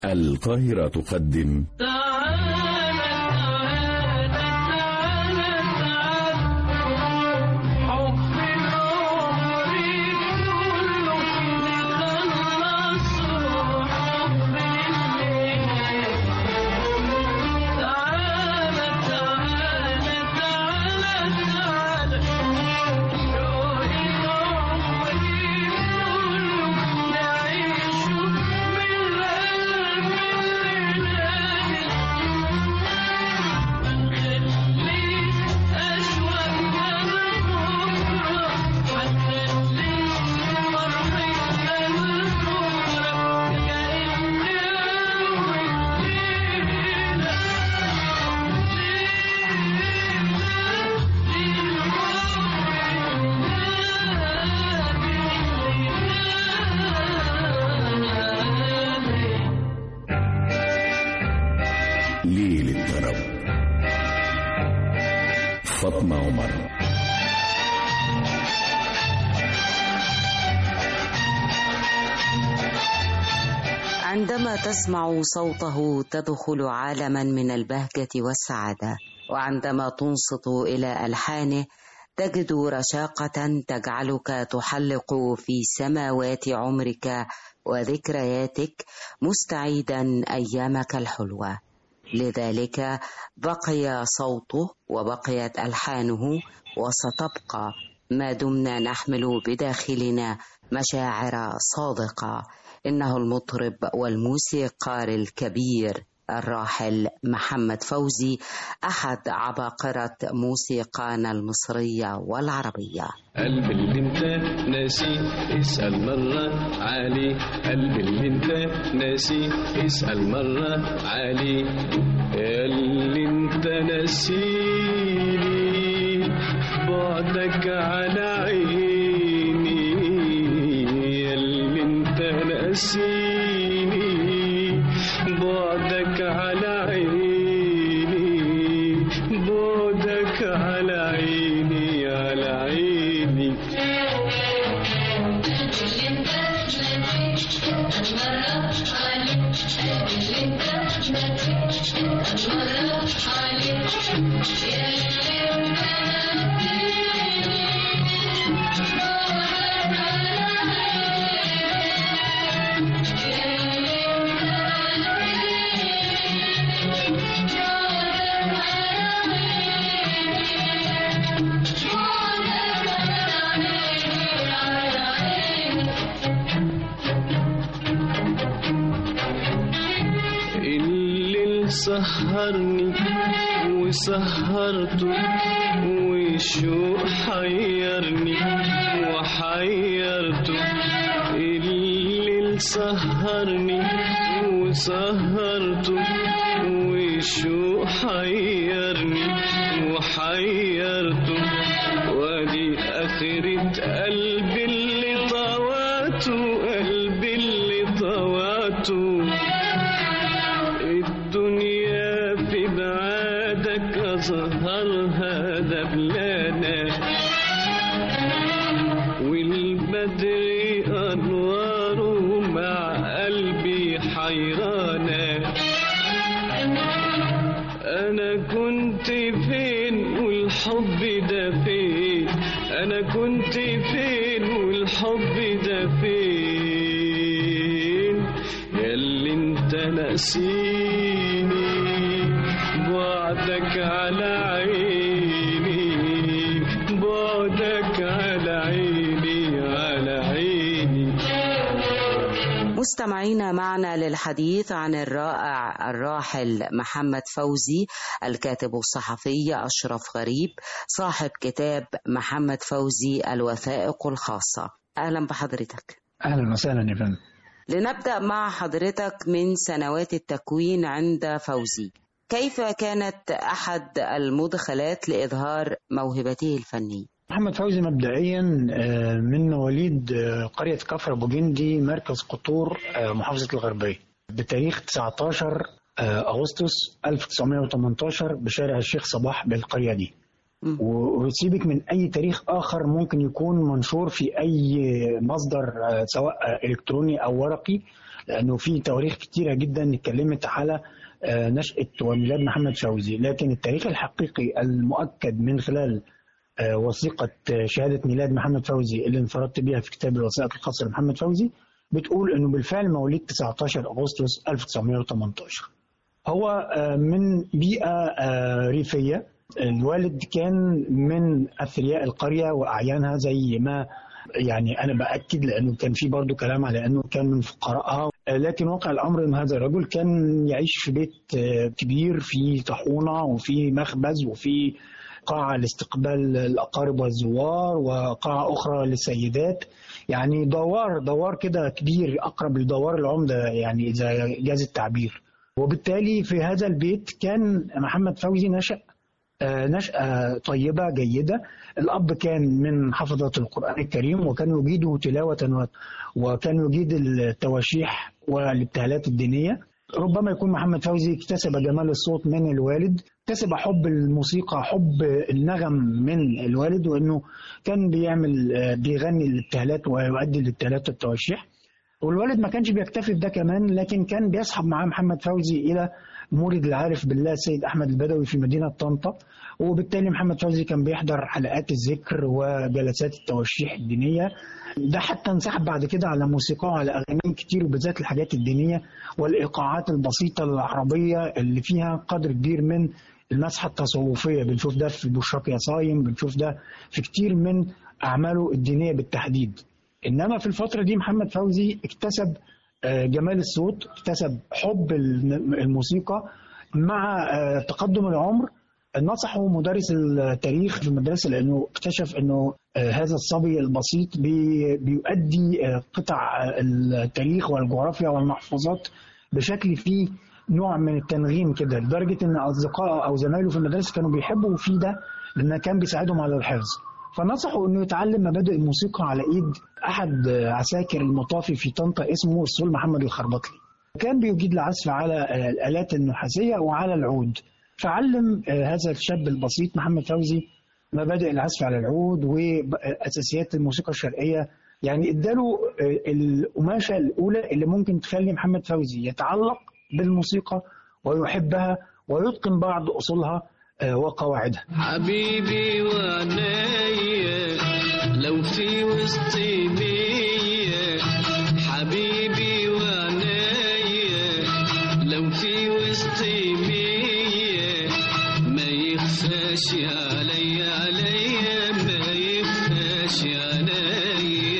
القاهرة تقدم ليل الطرب فاطمة عمر عندما تسمع صوته تدخل عالما من البهجة والسعادة وعندما تنصت إلى ألحانه تجد رشاقة تجعلك تحلق في سماوات عمرك وذكرياتك مستعيدا أيامك الحلوة لذلك بقي صوته وبقيت ألحانه وستبقى ما دمنا نحمل بداخلنا مشاعر صادقة إنه المطرب والموسيقار الكبير الراحل محمد فوزي أحد عباقرة موسيقانا المصرية والعربية قلب اللي انت ناسي اسأل مرة علي قلب اللي انت ناسي اسأل مرة علي اللي انت ناسيني بعدك على عيني اللي انت ناسيني بعدك على عيني بعدك على عيني على عيني الليل سهرني وسهرته والشوق حيرني وحيرته الليل سهرني وسهرته والشوق حيرني وحيرته وادي آخرة قلبي اللي طواته قلبي اللي طواته الدنيا في بعادك أظهرها دبلانة والبدر أنواره مع قلبي حيرانة أنا كنت فين والحب ده فين أنا كنت فين والحب ده فين ياللي انت ناسيني بعدك على عيني بعدك على عيني على عيني مستمعين معنا للحديث عن الرائع الراحل محمد فوزي الكاتب الصحفي أشرف غريب صاحب كتاب محمد فوزي الوثائق الخاصة أهلا بحضرتك اهلا وسهلا يا فندم لنبدأ مع حضرتك من سنوات التكوين عند فوزي كيف كانت أحد المدخلات لإظهار موهبته الفنية؟ محمد فوزي مبدئيا آه، من مواليد آه، قرية كفر أبو جندي مركز قطور آه، محافظة الغربية بتاريخ 19 آه، أغسطس 1918 بشارع الشيخ صباح بالقرية دي مم. و- وسيبك من أي تاريخ آخر ممكن يكون منشور في أي مصدر آه، سواء آه، إلكتروني أو ورقي لانه في تواريخ كتيره جدا اتكلمت على آه، نشاه وميلاد محمد فوزي لكن التاريخ الحقيقي المؤكد من خلال آه، وثيقه آه، شهاده ميلاد محمد فوزي اللي انفردت بيها في كتاب الوثائق الخاصه بمحمد فوزي بتقول انه بالفعل مواليد 19 اغسطس 1918 هو آه، من بيئه آه، ريفيه الوالد كان من اثرياء القريه واعيانها زي ما يعني انا باكد لانه كان في برضه كلام على انه كان من فقراءها آه، لكن واقع الامر ان هذا الرجل كان يعيش في بيت آه، كبير فيه طاحونه وفي مخبز وفي قاعه لاستقبال الاقارب والزوار وقاعه اخرى للسيدات يعني دوار دوار كده كبير اقرب لدوار العمده يعني اذا جاز التعبير وبالتالي في هذا البيت كان محمد فوزي نشأ آه، نشأة طيبة جيدة الأب كان من حفظة القرآن الكريم وكان يجيد تلاوة و- وكان يجيد التواشيح والابتهالات الدينية ربما يكون محمد فوزي اكتسب جمال الصوت من الوالد اكتسب حب الموسيقى حب النغم من الوالد وانه كان بيعمل آه، بيغني الابتهالات ويؤدي الابتهالات والتواشيح والوالد ما كانش بيكتفي بده كمان لكن كان بيصحب معاه محمد فوزي الى مولد العارف بالله السيد احمد البدوي في مدينه طنطا وبالتالي محمد فوزي كان بيحضر حلقات الذكر وجلسات التوشيح الدينيه ده حتى انسحب بعد كده على موسيقى وعلى اغاني كتير وبالذات الحاجات الدينيه والايقاعات البسيطه العربيه اللي فيها قدر كبير من المسحه التصوفيه بنشوف ده في بشراك يا صايم بنشوف ده في كتير من اعماله الدينيه بالتحديد انما في الفتره دي محمد فوزي اكتسب آه، جمال الصوت اكتسب حب الم- الموسيقى مع آه، تقدم العمر نصحه مدرس التاريخ في المدرسه لانه اكتشف انه آه، هذا الصبي البسيط بي- بيؤدي آه، قطع آه، التاريخ والجغرافيا والمحفوظات بشكل فيه نوع من التنغيم كده لدرجه ان اصدقائه او زمايله في المدرسه كانوا بيحبوا فيه ده لان كان بيساعدهم على الحفظ فنصحوا انه يتعلم مبادئ الموسيقى على ايد احد عساكر المطافي في طنطا اسمه الصول محمد الخربطلي كان بيجيد العزف على آه، الالات النحاسيه وعلى العود فعلم آه، هذا الشاب البسيط محمد فوزي مبادئ العزف على العود واساسيات الموسيقى الشرقيه يعني اداله آه، القماشه الاولى اللي ممكن تخلي محمد فوزي يتعلق بالموسيقى ويحبها ويتقن بعض اصولها آه، وقواعدها حبيبي وعناية لو في وسطي مية حبيبي وعناية لو في وسطي مية ما يخفاش عليا عليا ما يخفاش عليا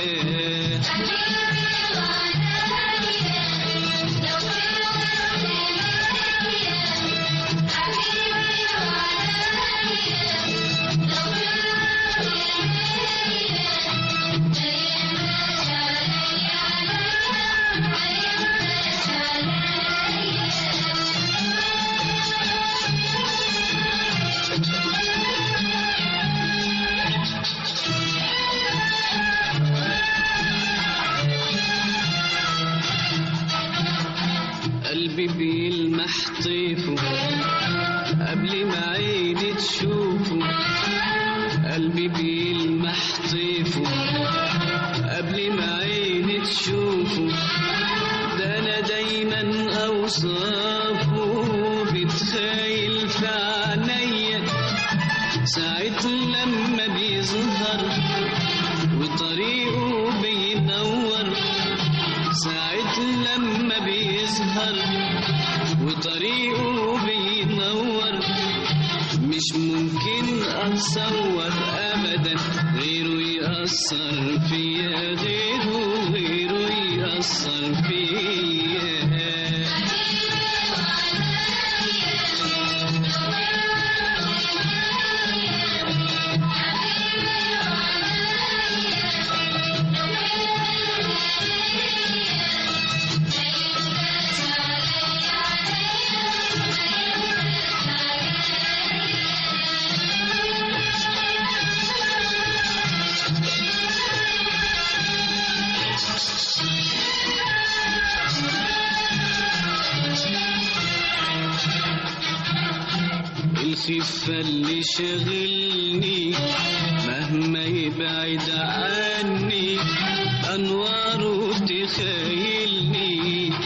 قلبي بيلمح طيفه قبل ما عيني تشوفه قلبي بيلمح طيفه قبل ما عيني تشوفه ده انا دايما اوصافه بتخيل في عينيا ساعة لما بيظهر وطريقه بينور ساعة لما بيظهر وطريقه بينور مش ممكن اتصور ابدا غيره يأثر فيا غيره غيره يأثر فيا الخفة اللي شغلني مهما يبعد عني أنواره تخيلني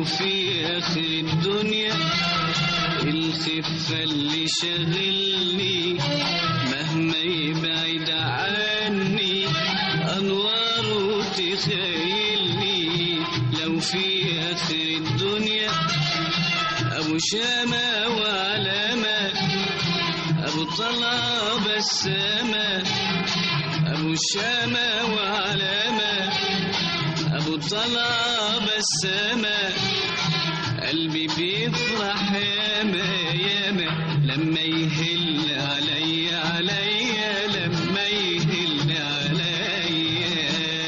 في آخر الدنيا الخفة اللي شغلني مهما يبعد عني أنواره تخيلني لو في آخر الدنيا أبو شامة وعلامة أبو طلعة بسامة أبو شامة وعلامة أبو طلعة بسامة قلبي بيفرح ياما ياما لما يهل عليا عليا لما يهل عليا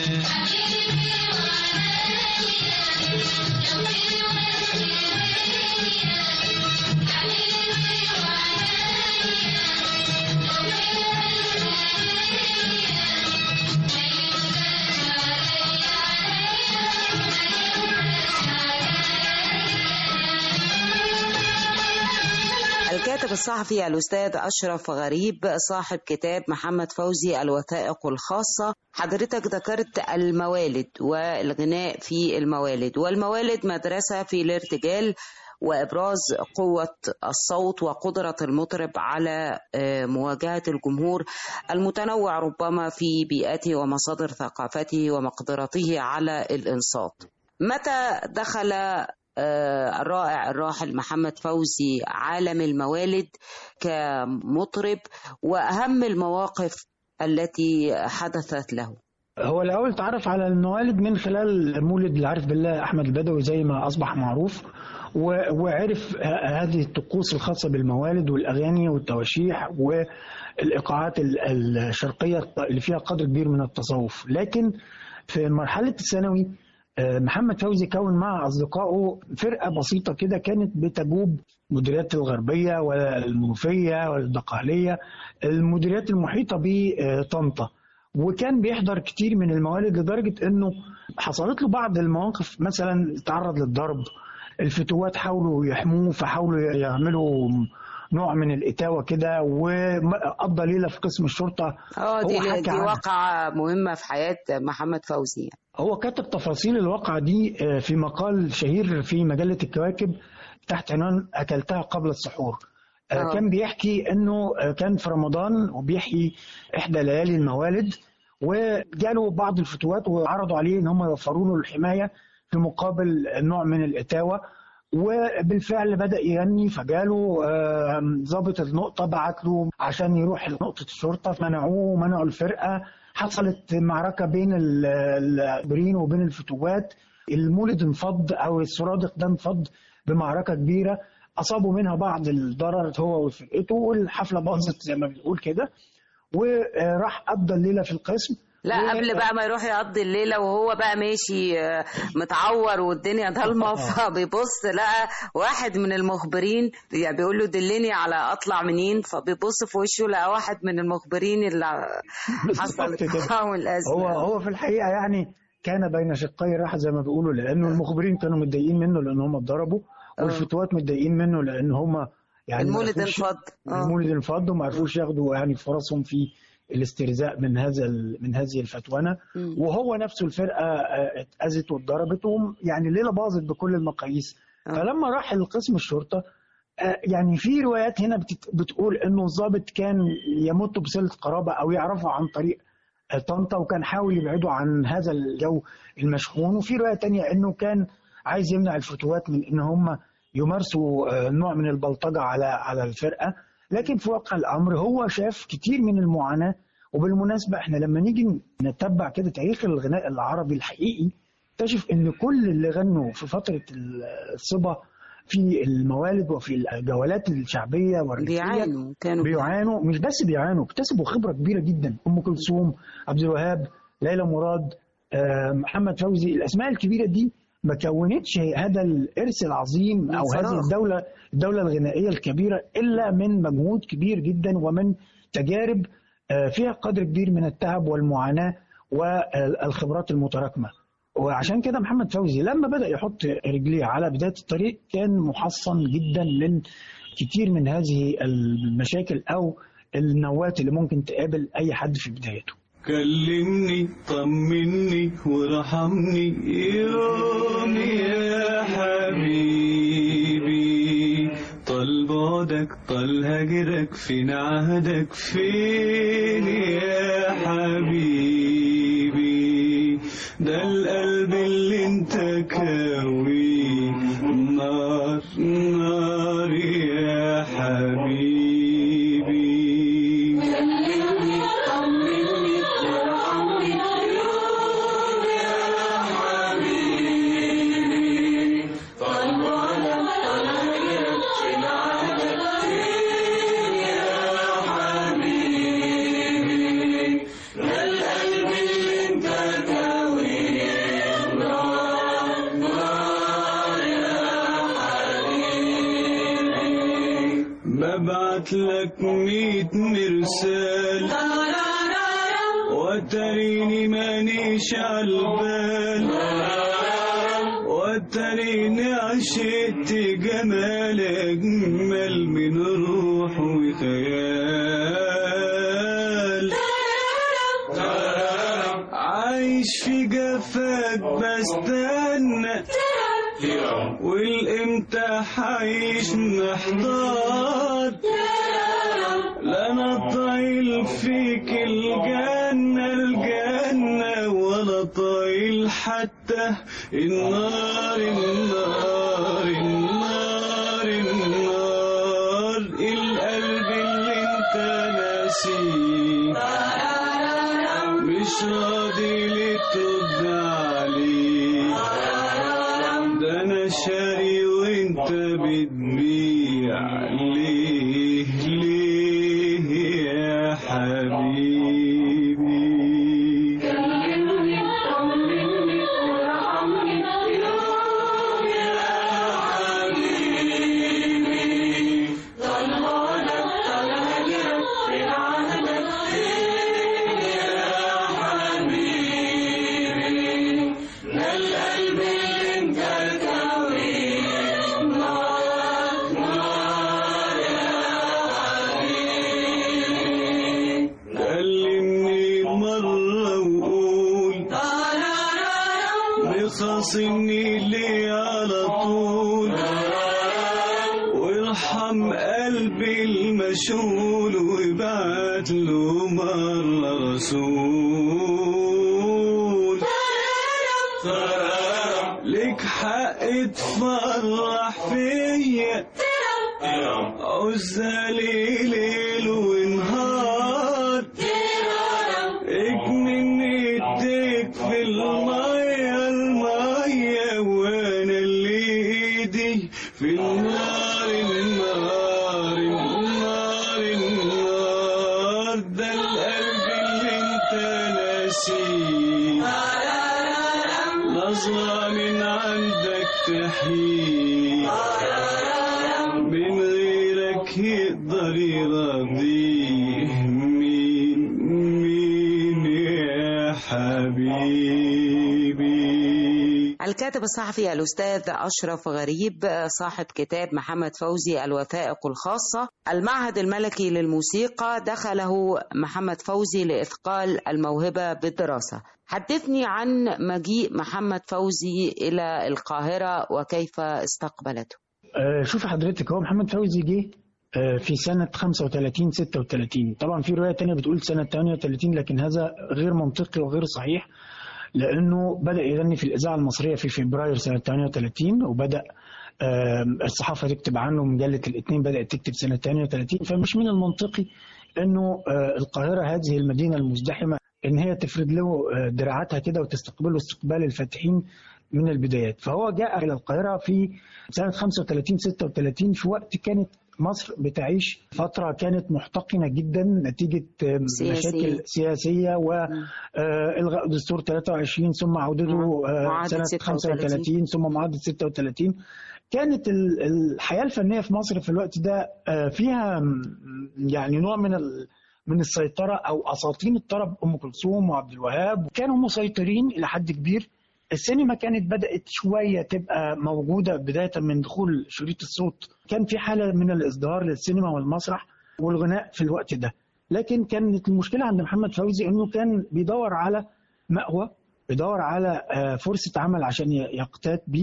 الكاتب الصحفي الأستاذ أشرف غريب صاحب كتاب محمد فوزي الوثائق الخاصة حضرتك ذكرت الموالد والغناء في الموالد والموالد مدرسة في الارتجال وإبراز قوة الصوت وقدرة المطرب على آه، مواجهة الجمهور المتنوع ربما في بيئته ومصادر ثقافته ومقدرته على الإنصات متى دخل آه، الرائع الراحل محمد فوزي عالم الموالد كمطرب وأهم المواقف التي حدثت له هو الأول تعرف على الموالد من خلال مولد العارف بالله أحمد البدوي زي ما أصبح معروف و- وعرف ه- هذه الطقوس الخاصة بالموالد والأغاني والتواشيح والإيقاعات ال- الشرقية اللي فيها قدر كبير من التصوف لكن في مرحلة الثانوي آه، محمد فوزي كون مع أصدقائه فرقة بسيطة كده كانت بتجوب مديريات الغربية والمنوفية والدقهلية المديريات المحيطة بطنطا وكان بيحضر كتير من الموالد لدرجة انه حصلت له بعض المواقف مثلا تعرض للضرب الفتوات حاولوا يحموه فحاولوا يعملوا نوع من الإتاوة كده وقضى ليلة في قسم الشرطة اه هو دي, حكى دي عنها. واقعة مهمة في حياة محمد فوزي هو كتب تفاصيل الواقعة دي آه، في مقال شهير في مجلة الكواكب تحت عنوان أكلتها قبل السحور آه، آه. كان بيحكي انه آه، كان في رمضان وبيحيي احدى ليالي الموالد وجاله بعض الفتوات وعرضوا عليه ان هم يوفروا له الحمايه في مقابل نوع من الاتاوه وبالفعل بدا يغني فجاله آه، ضابط النقطه بعت له عشان يروح نقطه الشرطه منعوه ومنعوا الفرقه حصلت معركه بين ال- المخبرين وبين الفتوات المولد انفض او السرادق ده انفض بمعركه كبيره اصابوا منها بعض الضرر هو وفرقته والحفله باظت زي ما بنقول كده وراح قضى الليله في القسم لا و- قبل بقى ما يروح يقضي الليلة وهو بقى ماشي آه، متعور والدنيا ضلمة فبيبص لقى واحد من المخبرين يعني بيقول له دلني على أطلع منين فبيبص في وشه لقى واحد من المخبرين اللي حصلت بالظبط كده. معاهم الأزمة هو هو في الحقيقه يعني كان بين شقي راحه زي ما بيقولوا لانه المخبرين كانوا متضايقين منه لان هم اتضربوا والفتوات متضايقين منه لان هم يعني ما المولد عرفوش- انفض آه. المولد انفض وما عرفوش ياخدوا يعني فرصهم في الاسترزاق من هذا ال- من هذه الفتوانه مم. وهو نفسه الفرقه آه، اتاذت واتضربت وهم- يعني الليله باظت بكل المقاييس آه. فلما راح لقسم الشرطه آه، يعني في روايات هنا بتت- بتقول انه الضابط كان يمت بصله قرابه او يعرفه عن طريق آه، طنطا وكان حاول يبعده عن هذا الجو المشحون وفي روايه تانية انه كان عايز يمنع الفتوات من ان هم يمارسوا آه، نوع من البلطجه على على الفرقه لكن في واقع الامر هو شاف كتير من المعاناه وبالمناسبه احنا لما نيجي نتبع كده تاريخ الغناء العربي الحقيقي اكتشف ان كل اللي غنوا في فتره الصبا في الموالد وفي الجولات الشعبيه والريفيه بيعانوا كانوا بيعانوا مش بس بيعانوا اكتسبوا خبره كبيره جدا ام كلثوم عبد الوهاب ليلى مراد آه، محمد فوزي الاسماء الكبيره دي ما كونتش هذا الارث العظيم او من هذه فراغ. الدوله الدوله الغنائيه الكبيره الا من مجهود كبير جدا ومن تجارب آه، فيها قدر كبير من التعب والمعاناه والخبرات المتراكمه وعشان كده محمد فوزي لما بدا يحط رجليه على بدايه الطريق كان محصن جدا من كتير من هذه المشاكل او النوات اللي ممكن تقابل اي حد في بدايته كلمني طمني وارحمني يوم يا حبيبي طال بعدك طال هجرك فين عهدك فين يا حبيبي ده القلب اللي انت كاوي نار نار يا حبيبي ببعت لك ميت مرسال وتريني مانيش عالبال وتريني عشقت جمال أجمل من روح وخيال عايش في جفاك بستنى والامتى حعيش محتار لا انا طايل فيك الجنة الجنة ولا طايل حتى النار النار النار النار القلب اللي انت ناسيه مش راضي ليه ترد عليه ده انا شاري وانت بتبيع ليه ليه يا حبيبي كلمني مرة وقول بخاصمني ليه على طول وارحم قلبي المشغول وابعت له مرة رسول لك حق تفرح فيا عزالي ليل ونهار اكمن ايديك في المية المية وانا اللي ايدي في النار النار النار النار ده القلب اللي انت ناسيه نظرة من عندك تحيي من غيرك يقدر يرضيه مين مين يا حبيبي الكاتب الصحفي الأستاذ أشرف غريب صاحب كتاب محمد فوزي الوثائق الخاصة المعهد الملكي للموسيقى دخله محمد فوزي لإثقال الموهبة بالدراسة حدثني عن مجيء محمد فوزي إلى القاهرة وكيف استقبلته آه، شوف حضرتك هو محمد فوزي جه آه، في سنة 35 36 طبعا في رواية تانية بتقول سنة 38 لكن هذا غير منطقي وغير صحيح لأنه بدأ يغني في الإذاعة المصرية في فبراير سنة 38 وبدأ آه، الصحافة تكتب عنه مجلة الاثنين بدأت تكتب سنة 38 فمش من المنطقي أنه آه، القاهرة هذه المدينة المزدحمة ان هي تفرد له آه، دراعاتها كده وتستقبله استقبال الفاتحين من البدايات فهو جاء الى القاهره في سنه 35 36 في وقت كانت مصر بتعيش فترة كانت محتقنة جدا نتيجة آه، سياسية. مشاكل سياسية وإلغاء دستور 23 ثم عودته آه، معاهدة سنة 36. 35 ثم معاهدة 36 كانت ال- الحياة الفنية في مصر في الوقت ده آه، فيها م- يعني نوع من ال- من السيطرة أو أساطين الطرب أم كلثوم وعبد الوهاب كانوا مسيطرين إلى حد كبير السينما كانت بدأت شوية تبقى موجودة بداية من دخول شريط الصوت كان في حالة من الإصدار للسينما والمسرح والغناء في الوقت ده لكن كانت المشكلة عند محمد فوزي أنه كان بيدور على مأوى بيدور على آه، فرصة عمل عشان ي- يقتات بيه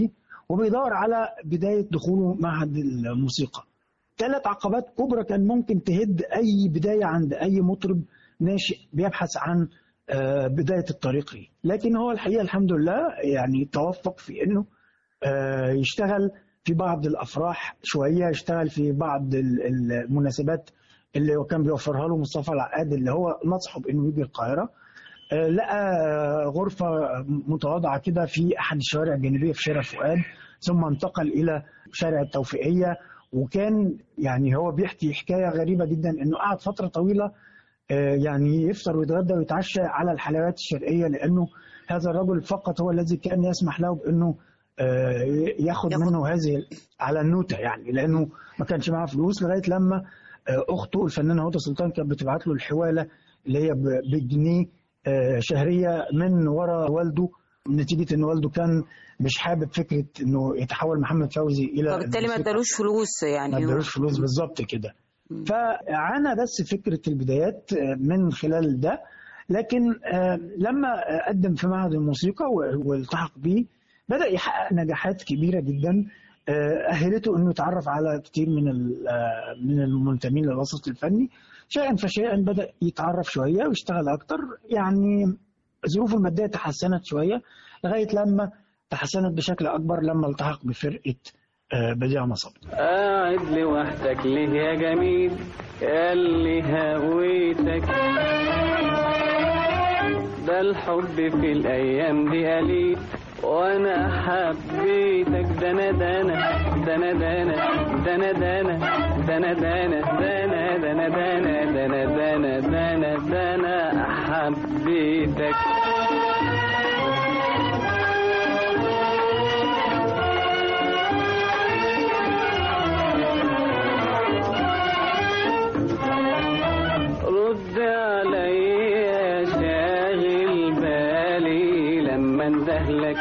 وبيدور على بدايه دخوله معهد الموسيقى ثلاث عقبات كبرى كان ممكن تهد اي بدايه عند اي مطرب ناشئ بيبحث عن آه، بدايه الطريق ليه لكن هو الحقيقه الحمد لله يعني توفق في انه آه، يشتغل في بعض الافراح شويه يشتغل في بعض ال- المناسبات اللي هو كان بيوفرها له مصطفى العقاد اللي هو نصحه بانه يجي القاهره آه، لقى غرفه متواضعه كده في احد الشوارع الجانبيه في شارع فؤاد ثم انتقل الى شارع التوفيقيه وكان يعني هو بيحكي حكايه غريبه جدا انه قعد فتره طويله آه، يعني يفطر ويتغدى ويتعشى على الحلويات الشرقيه لانه هذا الرجل فقط هو الذي كان يسمح له بانه آه، ياخد ياخد- منه هذه على النوتة يعني لانه ما كانش معاه فلوس لغايه لما آه، اخته الفنانه هدى سلطان كانت بتبعت له الحواله اللي هي ب- بجنيه آه، شهريه من ورا والده نتيجه ان والده كان مش حابب فكره انه يتحول محمد فوزي الى فبالتالي ما الموسيقى. ادالوش فلوس ما يعني ادالوش فلوس بالظبط كده فعانى بس فكره البدايات آه، من خلال ده لكن آه، لما آه، قدم في معهد الموسيقى و- والتحق به بدا يحقق نجاحات كبيره جدا آه، اهلته انه يتعرف على كتير من ال- آه، من المنتمين للوسط الفني شيئا فشيئا بدا يتعرف شويه ويشتغل اكتر يعني ظروفه الماديه تحسنت شويه لغايه لما تحسنت بشكل اكبر لما التحق بفرقه آه، بديع مصب قاعد لوحدك ليه يا جميل اللي هويتك ده الحب في الايام دي قليل وانا حبيتك ده انا ده انا ده انا ده انا ده انا ده انا ده انا ده انا ده انا ده انا ده انا ده انا ده انا ده انا حبيتك رد عليا شاغل بالي لما اندهلك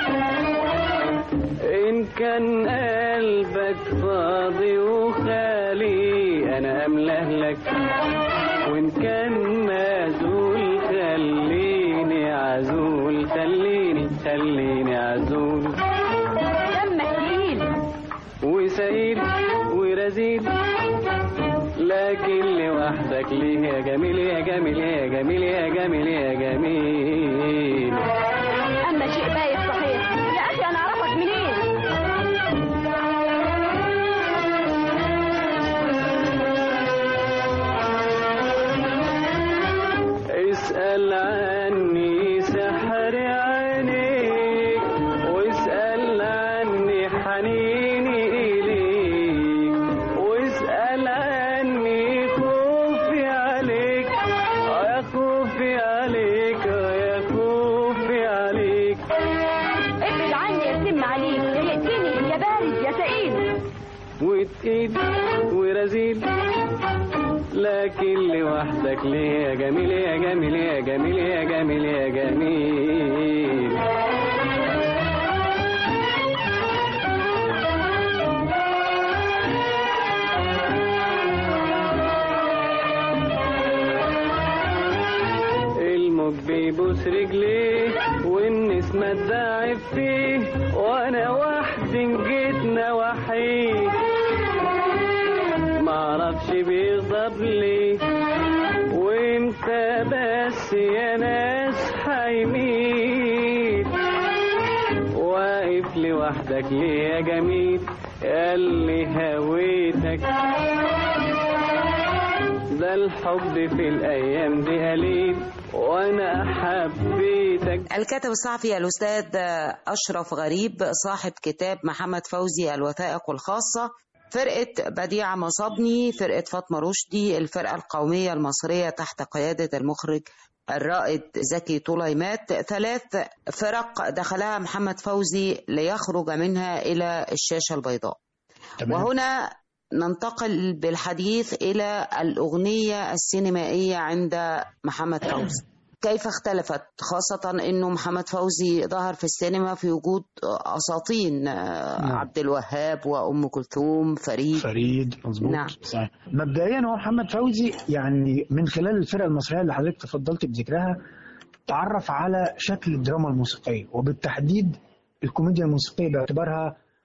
ان كان قلبك فاضي وخالي انا املهلك وان كان معزول خليني عزول خليني خليني عزول دمك تقيل وسعيد ورزيد لكن لوحدك ليه يا جميل يا جميل يا جميل يا جميل يا جميل اما شيء بايت صحيح يا اخي انا اعرفك منين اسأل عني سحر عينيك واسأل عني حنيني إليك واسأل عني خوفي عليك يا خوفي عليك يا خوفي عليك ابعد عني ارسم عليك ضايقتني يا بارد يا سئيل وتقيل ورزيل لكن لوحدك ليه يا جميل يا جميل يا جميل يا جميل يا جميل الموج بيبوس رجليه والنسمة تداعب فيه وانا وحدي جيتنا وحيد معرفش بيغضب ليه وانت بس يا ناس حيميت واقف لوحدك ليه يا جميل اللي هويتك ده الحب في الايام دي قليل وانا حبيتك الكاتب الصحفي الأستاذ أشرف غريب صاحب كتاب محمد فوزي الوثائق الخاصة فرقة بديع مصابني فرقة فاطمة رشدي الفرقة القومية المصرية تحت قيادة المخرج الرائد زكي طليمات ثلاث فرق دخلها محمد فوزي ليخرج منها إلى الشاشة البيضاء وهنا ننتقل بالحديث إلى الأغنية السينمائية عند محمد فوزي كيف اختلفت خاصة أنه محمد فوزي ظهر في السينما في وجود أساطين نعم. عبد الوهاب وأم كلثوم فريد فريد مظبوط نعم. صحيح مبدئيا هو محمد فوزي يعني من خلال الفرقه المصريه اللي حضرتك تفضلت بذكرها تعرف على شكل الدراما الموسيقيه وبالتحديد الكوميديا الموسيقيه باعتبارها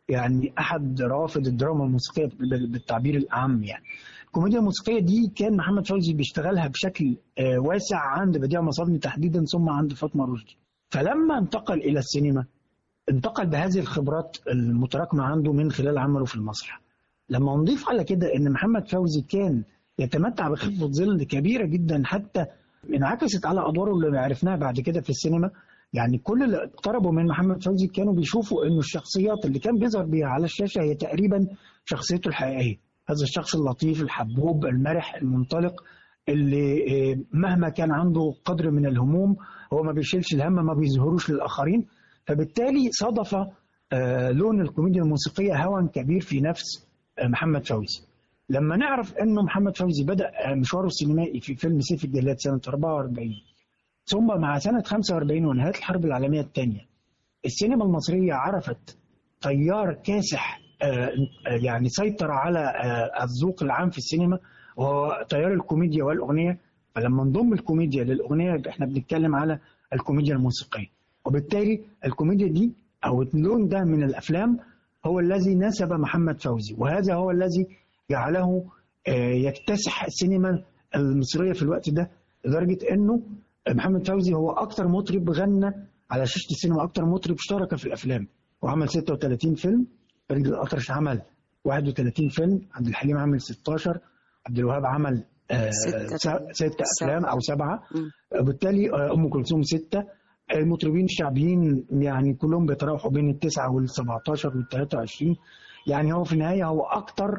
يعني احد روافد الدراما الموسيقيه بال- بالتعبير الاعم يعني الكوميديا الموسيقيه دي كان محمد فوزي بيشتغلها بشكل آه، واسع عند بديع مصابني تحديدا ثم عند فاطمه رشدي فلما انتقل الى السينما انتقل بهذه الخبرات المتراكمه عنده من خلال عمله في المسرح لما نضيف على كده ان محمد فوزي كان يتمتع بخفه ظل كبيره جدا حتى انعكست على ادواره اللي عرفناها بعد كده في السينما يعني كل اللي اقتربوا من محمد فوزي كانوا بيشوفوا انه الشخصيات اللي كان بيظهر بيها على الشاشه هي تقريبا شخصيته الحقيقيه هذا الشخص اللطيف الحبوب المرح المنطلق اللي آه، مهما كان عنده قدر من الهموم هو ما بيشيلش الهم ما بيظهروش للاخرين فبالتالي صادف آه، لون الكوميديا الموسيقيه هوى كبير في نفس آه، محمد فوزي لما نعرف انه محمد فوزي بدا آه، مشواره السينمائي في فيلم سيف الجلاد سنه 44 ثم مع سنه 45 ونهايه الحرب العالميه الثانيه السينما المصريه عرفت تيار كاسح آه، آه، يعني سيطر على آه، الذوق العام في السينما وهو تيار الكوميديا والاغنيه فلما نضم الكوميديا للاغنيه يبقى احنا بنتكلم على الكوميديا الموسيقيه وبالتالي الكوميديا دي او اللون ده من الافلام هو الذي نسب محمد فوزي وهذا هو الذي جعله آه، يكتسح السينما المصريه في الوقت ده لدرجه انه محمد فوزي هو اكتر مطرب غنى على شاشه السينما اكتر مطرب اشترك في الافلام وعمل 36 فيلم فريد الأطرش عمل 31 فيلم عبد الحليم عمل 16 عبد الوهاب عمل آه، ستة. س- ستة أفلام سبعة. أو سبعة مم. وبالتالي آه، أم كلثوم ستة المطربين الشعبيين يعني كلهم بيتراوحوا بين التسعة وال 17 وال 23 يعني هو في النهاية هو أكتر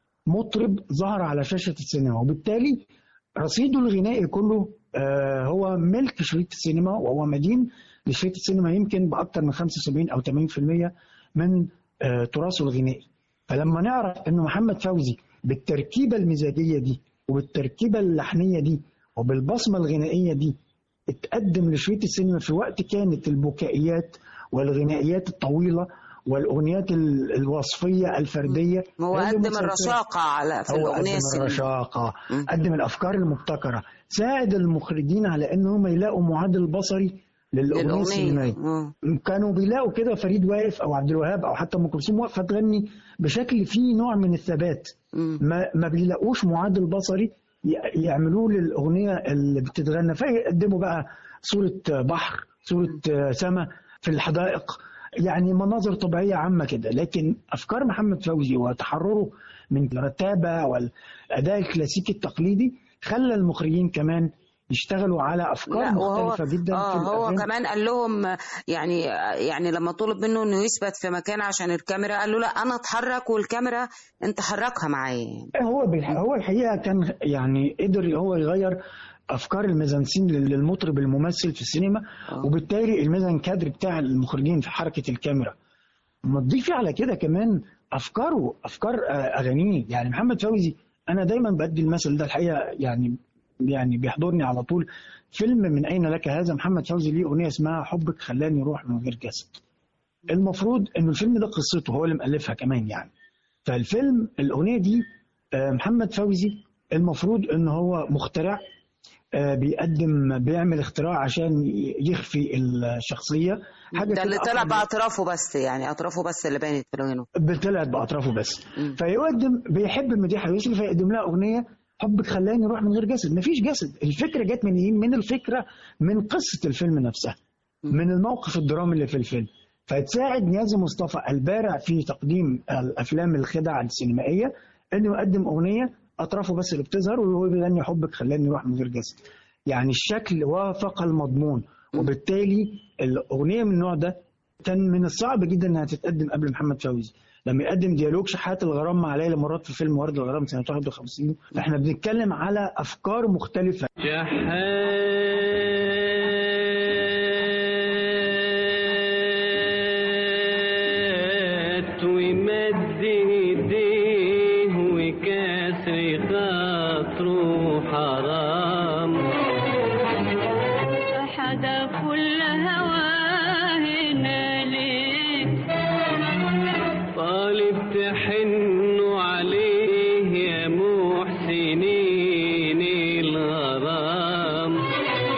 مطرب ظهر على شاشة السينما وبالتالي رصيده الغنائي كله آه، هو ملك شريط السينما وهو مدين لشريط السينما يمكن بأكثر من 75 أو 80% من آه، تراثه الغنائي فلما نعرف أنه محمد فوزي بالتركيبة المزاجية دي وبالتركيبة اللحنية دي وبالبصمة الغنائية دي اتقدم لشريط السينما في وقت كانت البكائيات والغنائيات الطويلة والأغنيات ال- الوصفية الفردية هو هي قدم مسلسلات. الرشاقة على في هو الأغنية قدم السينمائية الرشاقة مم. قدم الأفكار المبتكرة ساعد المخرجين على أنهم يلاقوا معادل بصري للأغنية للأغنية السينمائية آه. كانوا بيلاقوا كده فريد واقف أو عبد الوهاب أو حتى أم كلثوم واقفة تغني بشكل فيه نوع من الثبات مم. ما, ما بيلاقوش معادل بصري ي- يعملوه للأغنية اللي بتتغنى فيقدموا بقى صورة بحر صورة سماء في الحدائق يعني مناظر طبيعية عامة كده لكن أفكار محمد فوزي وتحرره من الرتابة والأداء الكلاسيكي التقليدي خلى المخرجين كمان يشتغلوا على أفكار لا وهو مختلفة جدا اه في هو الأغاني. كمان قال لهم يعني يعني لما طلب منه انه يثبت في مكان عشان الكاميرا قال له لا انا اتحرك والكاميرا انت حركها معايا هو بالح- هو الحقيقه كان يعني قدر هو يغير افكار الميزانسين لل- للمطرب الممثل في السينما آه. وبالتالي الميزان كادر بتاع المخرجين في حركه الكاميرا ما تضيفي على كده كمان افكاره افكار آه، اغانيه يعني محمد فوزي انا دايما بدي المثل ده الحقيقه يعني يعني بيحضرني على طول فيلم من اين لك هذا محمد فوزي ليه اغنيه اسمها حبك خلاني روح من غير جسد المفروض انه الفيلم ده قصته هو اللي مؤلفها كمان يعني فالفيلم الاغنيه دي آه، محمد فوزي المفروض ان هو مخترع آه، بيقدم بيعمل اختراع عشان ي- يخفي الشخصيه حاجه ده اللي كده طلع أقرب- باطرافه بس يعني اطرافه بس اللي بانت في لونه طلعت باطرافه بس مم. فيقدم بيحب مديحه يوسف فيقدم لها اغنيه حبك خلاني اروح من غير جسد مفيش جسد الفكره جت من ايه من الفكره من قصه الفيلم نفسها من الموقف الدرامي اللي في الفيلم فتساعد نيازي مصطفى البارع في تقديم الافلام الخدع السينمائيه انه يقدم اغنيه اطرافه بس اللي بتظهر وهو بيغني حبك خلاني اروح من غير جسد يعني الشكل وافق المضمون وبالتالي الاغنيه من النوع ده كان من الصعب جدا انها تتقدم قبل محمد فوزي لما يقدم ديالوج شحات الغرام مع ليلى مراد في فيلم ورد الغرام سنه 51 فاحنا بنتكلم على افكار مختلفه شحات ومد ايديه وكسر خاطره حرام حدا كل هواه ليك طالب تحنوا عليه يا محسنين الغرام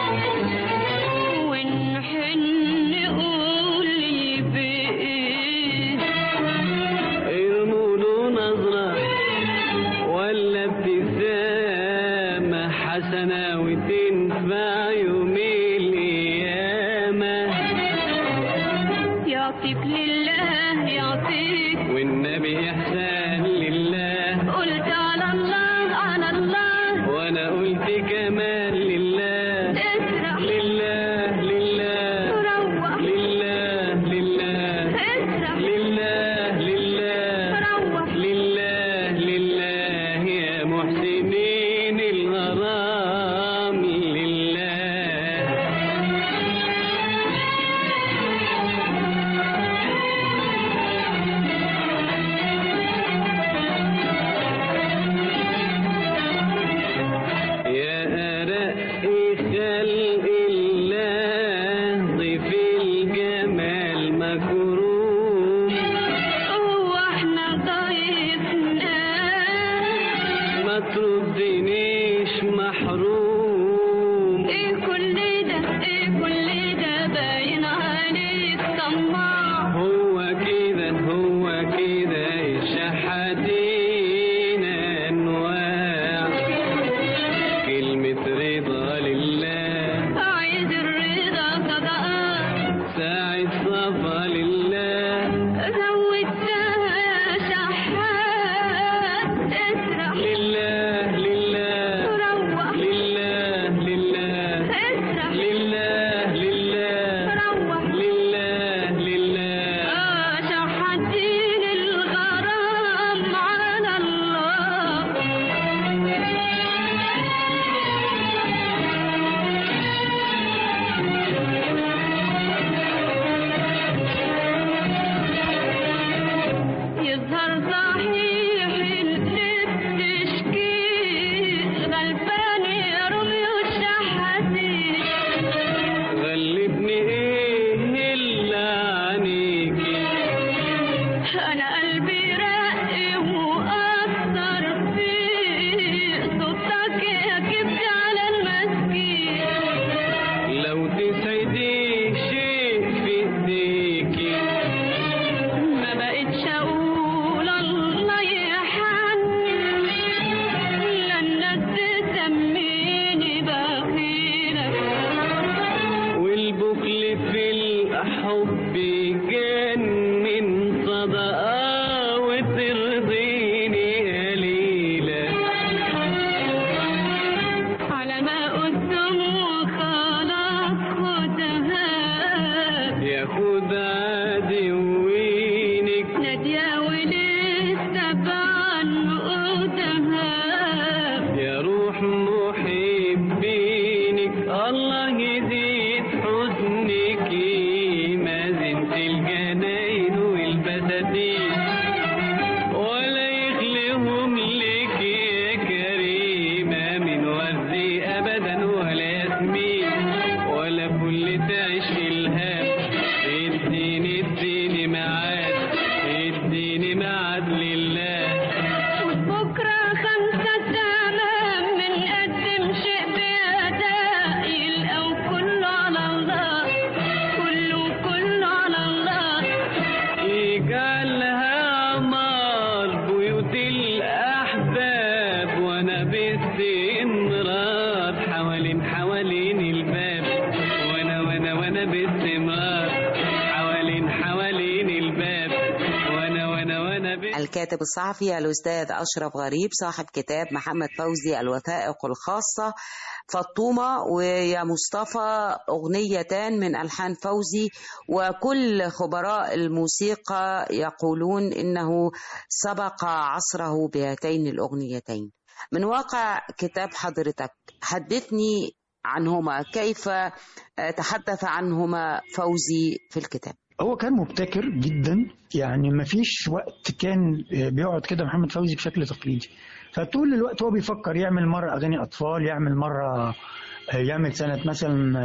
الكاتب الصحفي الأستاذ أشرف غريب صاحب كتاب محمد فوزي الوثائق الخاصة فطومة ويا مصطفى أغنيتان من ألحان فوزي وكل خبراء الموسيقى يقولون إنه سبق عصره بهاتين الأغنيتين من واقع كتاب حضرتك حدثني عنهما كيف تحدث عنهما فوزي في الكتاب هو كان مبتكر جدا يعني ما فيش وقت كان بيقعد كده محمد فوزي بشكل تقليدي فطول الوقت هو بيفكر يعمل مرة أغاني أطفال يعمل مرة يعمل سنة مثلا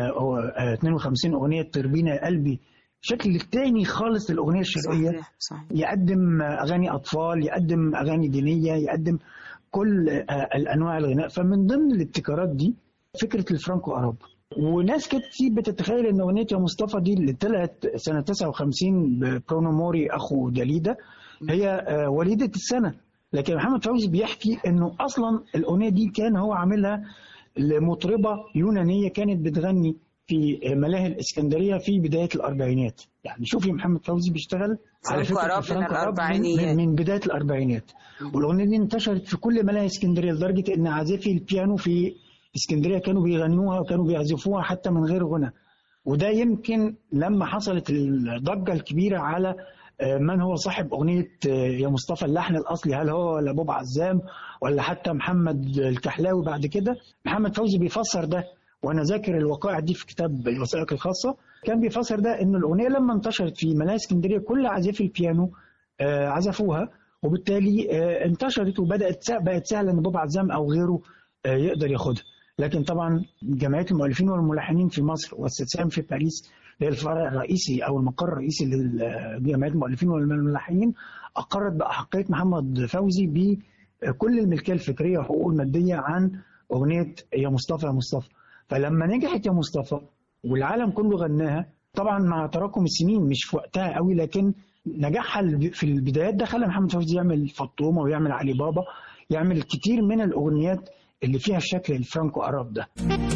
52 أغنية تربينا يا قلبي شكل تاني خالص للأغنية الشرقية صحيح صحيح يقدم أغاني أطفال يقدم أغاني دينية يقدم كل الأنواع الغناء فمن ضمن الابتكارات دي فكرة الفرانكو أراب وناس كتير بتتخيل ان اغنيه يا مصطفى دي اللي طلعت سنه 59 ببرونو موري اخو داليدا هي آه، وليده السنه لكن محمد فوزي بيحكي انه اصلا الاغنيه دي كان هو عاملها لمطربه يونانيه كانت بتغني في ملاهي الاسكندريه في بدايه الاربعينات يعني شوفي محمد فوزي بيشتغل على فرانكو فكره أراب من فرانكو أراب من, الأربعينيات. من, من بدايه الاربعينات والاغنيه دي انتشرت في كل ملاهي اسكندريه لدرجه ان عازفي البيانو في اسكندريه كانوا بيغنوها وكانوا بيعزفوها حتى من غير غنى وده يمكن لما حصلت الضجه الكبيره على آه، من هو صاحب اغنيه آه، يا مصطفى اللحن الاصلي هل هو ولا بوب عزام ولا حتى محمد الكحلاوي بعد كده محمد فوزي بيفسر ده وانا ذاكر الوقائع دي في كتاب الوثائق الخاصه كان بيفسر ده ان الاغنيه لما انتشرت في ملاهي اسكندريه كل عازفي البيانو آه، عزفوها وبالتالي آه، انتشرت وبدات سه- بقت سهله ان بوب عزام او غيره آه، يقدر ياخدها لكن طبعا جمعيه المؤلفين والملحنين في مصر والسام في باريس اللي هي الفرع الرئيسي او المقر الرئيسي لجمعيه المؤلفين والملحنين اقرت باحقيه محمد فوزي بكل الملكيه الفكريه وحقوقه الماديه عن اغنيه يا مصطفى يا مصطفى فلما نجحت يا مصطفى والعالم كله غناها طبعا مع تراكم السنين مش في وقتها قوي لكن نجاحها في البدايات ده خلى محمد فوزي يعمل فطومه ويعمل علي بابا يعمل كتير من الاغنيات اللي فيها الشكل الفرانكو اراب ده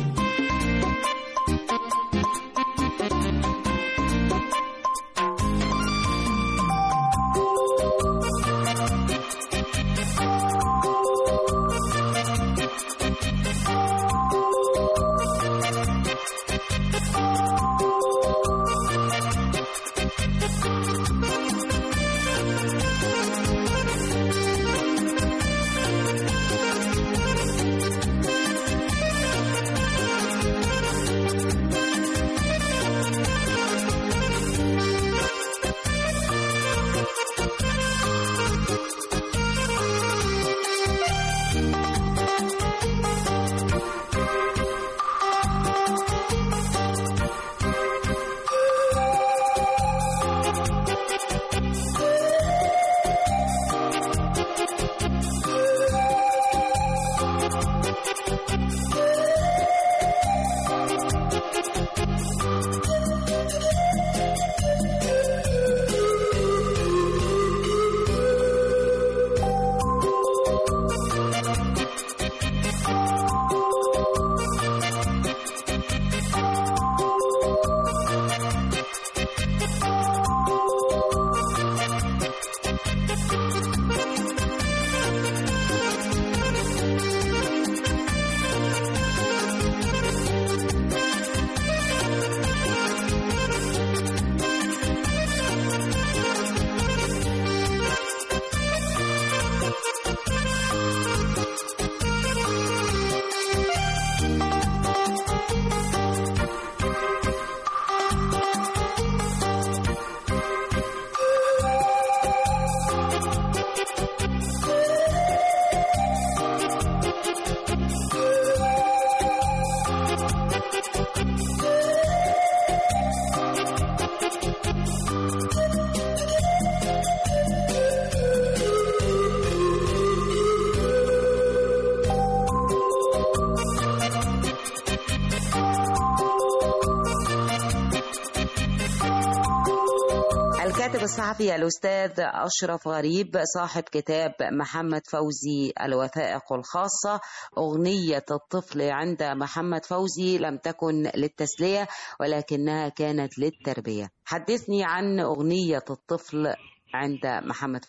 الكاتب الصحفي الأستاذ أشرف غريب صاحب كتاب محمد فوزي الوثائق الخاصة أغنية الطفل عند محمد فوزي لم تكن للتسلية ولكنها كانت للتربية حدثني عن أغنية الطفل عند محمد فوزي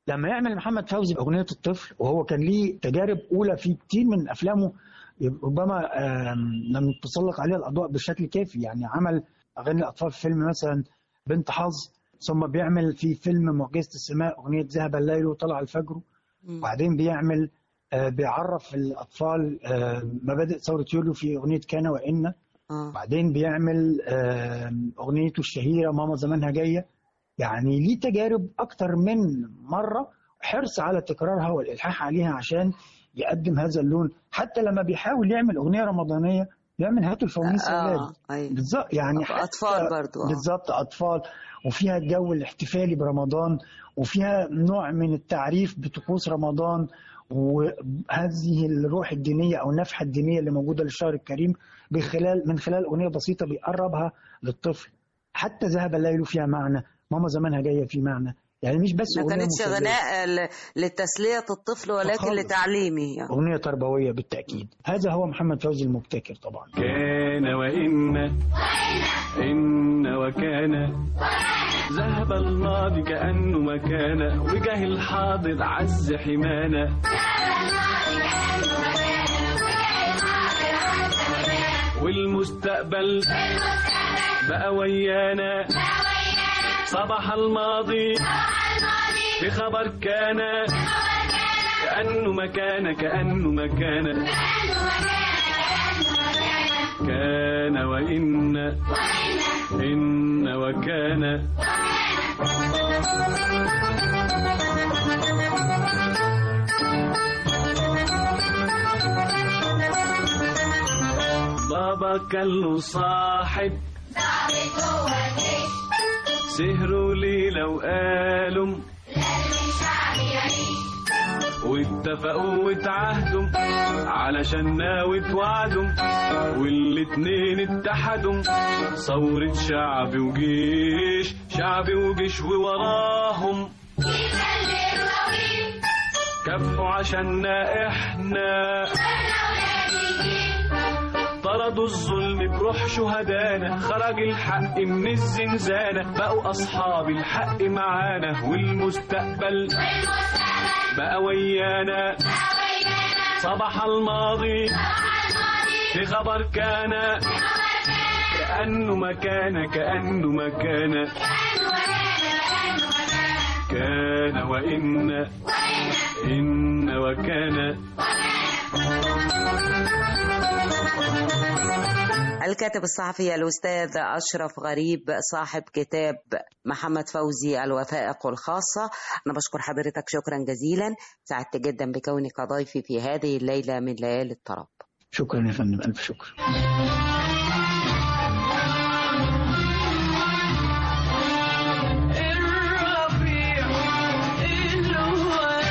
لما يعمل محمد فوزي اغنيه الطفل وهو كان ليه تجارب اولى في كتير من افلامه ربما آم، لم تسلط عليها الاضواء بشكل كافي يعني عمل اغاني الاطفال في فيلم مثلا بنت حظ ثم بيعمل في فيلم معجزه السماء اغنيه ذهب الليل وطلع الفجر وبعدين بيعمل آه، بيعرف الاطفال آه، مبادئ ثوره يوليو في اغنيه كان وان اه بعدين بيعمل آه، اغنيته الشهيره ماما زمانها جايه يعني ليه تجارب اكتر من مره حرص على تكرارها والالحاح عليها عشان يقدم هذا اللون حتى لما بيحاول يعمل اغنيه رمضانيه يعمل هاتوا الفوانيس يا ولاد اه ايوه بالظبط يعني حتى اطفال برضو آه. بالظبط اطفال وفيها الجو الاحتفالي برمضان وفيها نوع من التعريف بطقوس رمضان وهذه الروح الدينيه او النفحه الدينيه اللي موجوده للشهر الكريم بخلال من خلال اغنيه بسيطه بيقربها للطفل حتى ذهب الليل فيها معنى ماما زمانها جايه في معنى يعني مش بس ما اغنيه كانتش مسلية. غناء ل- لتسلية الطفل ولكن خالص. لتعليمه يعني. اغنيه تربويه بالتاكيد هذا هو محمد فوزي المبتكر طبعا كان وإن إن وكان ذهب الماضي كأنه ما كان وجه الحاضر عز حمانا والمستقبل بقى ويانا صباح الماضي في خبر كان كأنه ما كان كأنه ما كان كان وإن إن وكان بابا كان له صاحب سهروا ليلة وقالوا واتفقوا واتعهدوا علشان ناوي توعدوا والاتنين اتحدوا ثورة شعب وجيش شعب وجيش ووراهم كفوا عشاننا احنا طردوا الظلم بروح شهدانا خرج الحق من الزنزانة بقوا أصحاب الحق معانا والمستقبل بقى ويانا صباح الماضي في خبر كان كأنه ما كان كأنه ما كان كان وإن إن وكان الكاتب الصحفي الأستاذ أشرف غريب صاحب كتاب محمد فوزي الوثائق الخاصة أنا بشكر حضرتك شكرا جزيلا سعدت جدا بكونك ضيفي في هذه الليلة من ليالي الطرب شكرا يا فندم الف شكر الربيع الواد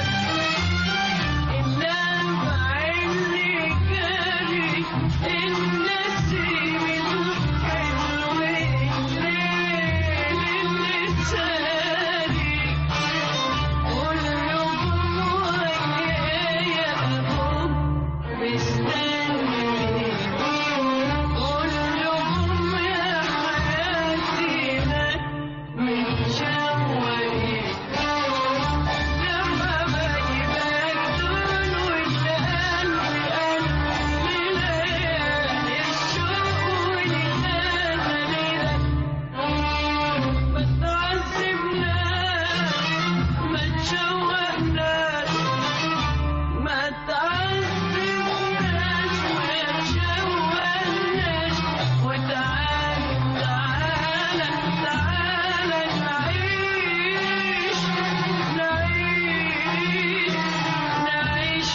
النبع اللي جاري النسيم الحلو الليل اللي ساري كلهم ويايا أبوك مستني كلهم يا حياتي لك من شوقي لما بجيبك دول والقلب قلب ليالي الشوق ولساني لك ما تعذبناش ما تشوقناش ما تعذبناش ما تشوقناش وتعالى تعالى تعالى نعيش نعيش نعيش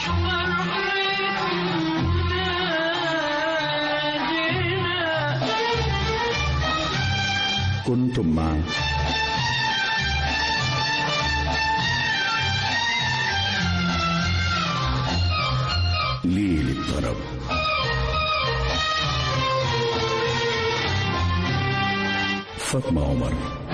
فرحتنا كنتم مع ليل الطرب فاطمة عمر